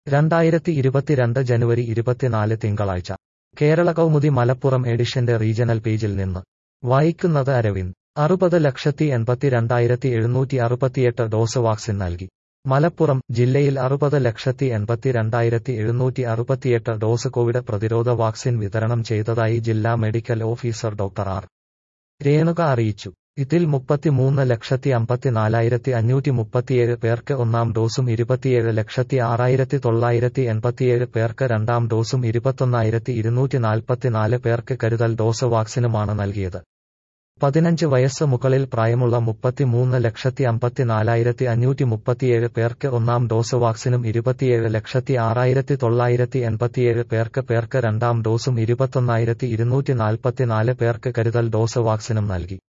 രണ്ടായിരത്തി ഇരുപത്തിരണ്ട് ജനുവരി ഇരുപത്തിനാല് തിങ്കളാഴ്ച കേരള കൗമുദി മലപ്പുറം എഡിഷന്റെ റീജണൽ പേജിൽ നിന്ന് വായിക്കുന്നത് അരവിന്ദ് അറുപത് ലക്ഷത്തി എൺപത്തിരണ്ടായിരത്തി എഴുന്നൂറ്റി അറുപത്തിയെട്ട് ഡോസ് വാക്സിൻ നൽകി മലപ്പുറം ജില്ലയിൽ അറുപത് ലക്ഷത്തി എൺപത്തിരണ്ടായിരത്തി എഴുന്നൂറ്റി അറുപത്തിയെട്ട് ഡോസ് കോവിഡ് പ്രതിരോധ വാക്സിൻ വിതരണം ചെയ്തതായി ജില്ലാ medical officer doctor R Renuka അറിയിച്ചു ഇതിൽ മുപ്പത്തിമൂന്ന് ലക്ഷത്തി അമ്പത്തിനാലായിരത്തി അഞ്ഞൂറ്റി മുപ്പത്തിയേഴ് പേർക്ക് ഒന്നാം ഡോസും ഇരുപത്തിയേഴ് ലക്ഷത്തി ആറായിരത്തി തൊള്ളായിരത്തി എൺപത്തിയേഴ് പേർക്ക് രണ്ടാം ഡോസും ഇരുപത്തൊന്നായിരത്തി ഇരുന്നൂറ്റി നാൽപ്പത്തിനാല് പേർക്ക് കരുതൽ ഡോസ് വാക്സിനുമാണ് നൽകിയത് പതിനഞ്ച് വയസ്സ് മുകളിൽ പ്രായമുള്ള മുപ്പത്തിമൂന്ന് ലക്ഷത്തി അമ്പത്തിനാലായിരത്തി അഞ്ഞൂറ്റി മുപ്പത്തിയേഴ് പേർക്ക് ഒന്നാം ഡോസ് വാക്സിനും ഇരുപത്തിയേഴ് ലക്ഷത്തി ആറായിരത്തി തൊള്ളായിരത്തി എൺപത്തിയേഴ് പേർക്ക് പേർക്ക് രണ്ടാം ഡോസും ഇരുപത്തൊന്നായിരത്തി ഇരുന്നൂറ്റി നാൽപ്പത്തിനാല് പേർക്ക് കരുതൽ ഡോസ് വാക്സിനും നൽകി